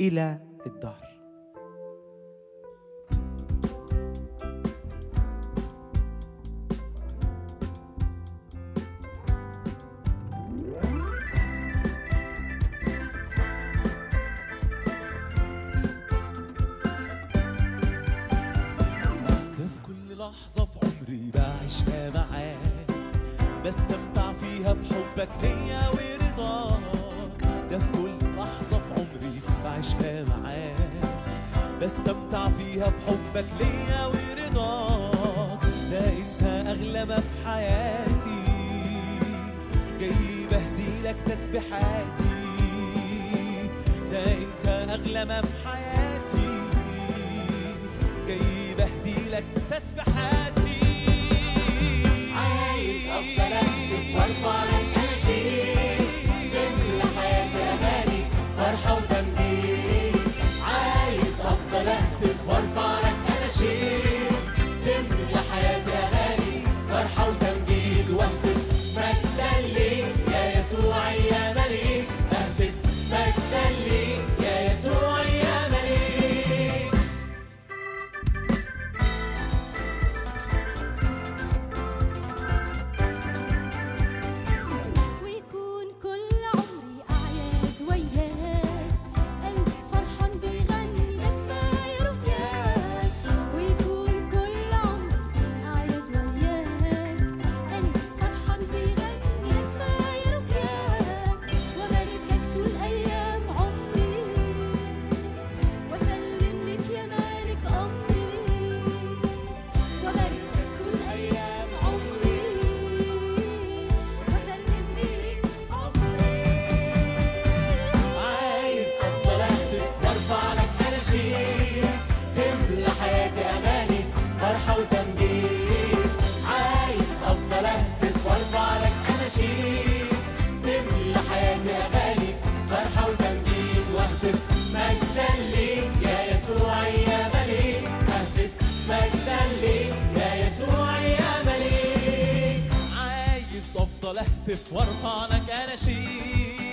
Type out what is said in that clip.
إلى الدهر ده في كل لحظة في عمري بعيشها معاك بستمتع فيها بحبك ليا ورضاك ده في كل لحظة في عمري بعيشها معاك بستمتع فيها بحبك ليا ورضاك ده انت اغلى ما في حياتي جاي بهديلك تسبيحاتي ده انت اغلى ما في حياتي جاي بهديلك تسبيحاتي عايز افضل اهتف وارفع لك اناشيد تملى حياتي اغاني فرحه وتمجيد عايز افضل اهتف وارفع لك اناشيد تملى حياتي اغاني فرحه وتمجيد واهتف مجدا ليك يا يسوع يا مليك اهتف مجدا ليك يا يسوع يا مليك ويكون كل عمري أعياد وياك قلبي فرحان بيغني ده كفاية رؤياك ويكون كل عمري أعياد وياك قلبي فرحان بيغني ده كفاية رؤياك وأباركك طول أيام عمري وأسلم لك يا مالك أمري وأباركك طول أيام عمري وأسلم لك أمري عايز افضل اهتف وارفع لك اناشيد تملى حياتي اغاني فرحه وتمجيد عايز افضل اهتف وارفع لك اناشيد تملى حياتي اغاني فرحه وتمجيد واهتف مجدا ليك يا يسوع يا مليك اهتف مجدا ليك يا يسوع يا مليك عايز افضل اهتف وارفع لك اناشيد